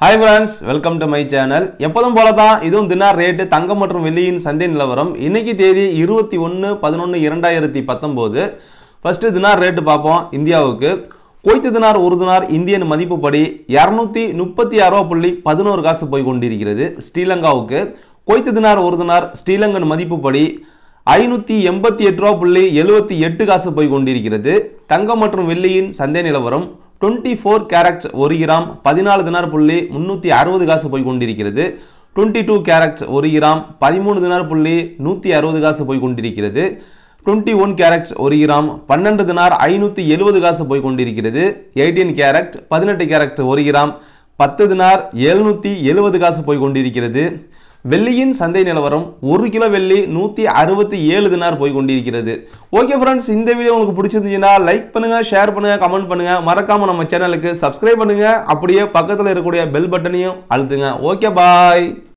hi friends welcome to my channel எப்போதும் போல தான் இதுவும் தினார் ரேட்டு தங்கம் மற்றும் வெள்ளியின் சந்தை நிலவரம் இன்னைக்கு தேதி இருபத்தி ஒன்று பதினொன்று இரண்டாயிரத்தி பத்தொம்போது ஃபர்ஸ்ட் தினார் ரேட்டு பார்ப்போம் இந்தியாவுக்கு குவைத்து தினார் ஒரு தினார் இந்தியன் மதிப்புப்படி இரநூத்தி முப்பத்தி ஆறு ரூபா புள்ளி பதினோரு காசு போய் கொண்டிருக்கிறது ஸ்ரீலங்காவுக்கு குவைத்து தினார் ஒரு தினார் ஸ்ரீலங்கன் மதிப்புப்படி ஐநூற்றி எண்பத்தி எட்டு ரூபா புள்ளி எழுபத்தி எட்டு காசு போய் கொண்டிருக்கிறது தங்கம் மற்றும் வெள்ளியின் சந்தை நிலவரம் டுவெண்ட்டி ஃபோர் கேரட் ஒரு கிராம் பதினாலு தினார் புள்ளி முந்நூற்றி அறுபது காசு போய் கொண்டிருக்கிறது டுவெண்ட்டி டூ கேரட் ஒரு கிராம் பதிமூணு தினார் புள்ளி நூற்றி அறுபது காசு போய் கொண்டிருக்கிறது டுவெண்ட்டி ஒன் கேரட் ஒரு கிராம் பன்னெண்டு தினார் ஐநூற்றி எழுபது காசு போய் கொண்டிருக்கிறது எயிட்டீன் கேரட் பதினெட்டு கேரட் ஒரு கிராம் பத்து தினார் எழுநூற்றி எழுபது காசு போய் கொண்டிருக்கிறது வெள்ளியின் சந்தை நிலவரம் ஒரு கிலோ வெள்ளி நூற்றி அறுபத்தி ஏழு தினார் போய் கொண்டிருக்கிறது ஓகே ஃப்ரெண்ட்ஸ் இந்த வீடியோ உங்களுக்கு பிடிச்சிருந்துச்சுன்னா லைக் பண்ணுங்க ஷேர் பண்ணுங்க கமெண்ட் பண்ணுங்க மறக்காம நம்ம சேனலுக்கு சப்ஸ்கிரைப் பண்ணுங்க அப்படியே பக்கத்தில் இருக்கக்கூடிய பெல் பட்டனையும் அழுத்துங்க ஓகே பாய்